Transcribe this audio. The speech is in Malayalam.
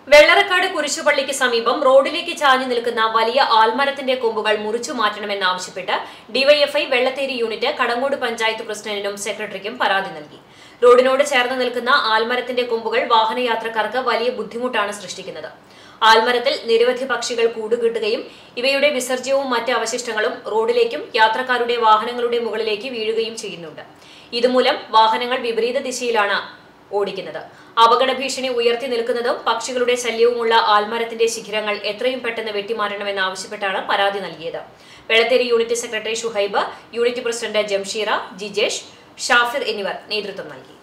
വെള്ളറക്കാട് കുരിശുപള്ളിക്ക് സമീപം റോഡിലേക്ക് ചാഞ്ഞു നിൽക്കുന്ന വലിയ ആൽമരത്തിന്റെ കൊമ്പുകൾ മുറിച്ചു മാറ്റണമെന്നാവശ്യപ്പെട്ട് ഡിവൈഎഫ്ഐ വെള്ളത്തേരി യൂണിറ്റ് കടങ്ങോട് പഞ്ചായത്ത് പ്രസിഡന്റിനും സെക്രട്ടറിക്കും പരാതി നൽകി റോഡിനോട് ചേർന്ന് നിൽക്കുന്ന ആൽമരത്തിന്റെ കൊമ്പുകൾ വാഹനയാത്രക്കാർക്ക് വലിയ ബുദ്ധിമുട്ടാണ് സൃഷ്ടിക്കുന്നത് ആൽമരത്തിൽ നിരവധി പക്ഷികൾ കൂടുകിട്ടുകയും ഇവയുടെ വിസർജ്യവും മറ്റ് അവശിഷ്ടങ്ങളും റോഡിലേക്കും യാത്രക്കാരുടെ വാഹനങ്ങളുടെ മുകളിലേക്ക് വീഴുകയും ചെയ്യുന്നുണ്ട് ഇതുമൂലം വാഹനങ്ങൾ വിപരീത ദിശയിലാണ് ഓടിക്കുന്നത് അപകട ഭീഷണി ഉയർത്തി നിൽക്കുന്നതും പക്ഷികളുടെ ശല്യവുമുള്ള ആൽമരത്തിന്റെ ശിഖരങ്ങൾ എത്രയും പെട്ടെന്ന് വെട്ടിമാറ്റണമെന്നാവശ്യപ്പെട്ടാണ് പരാതി നൽകിയത് Vellatheri unit secretary Shuhaib unit president Jamsheera Jijesh Shafir എന്നിവർ നേതൃത്വം നൽകി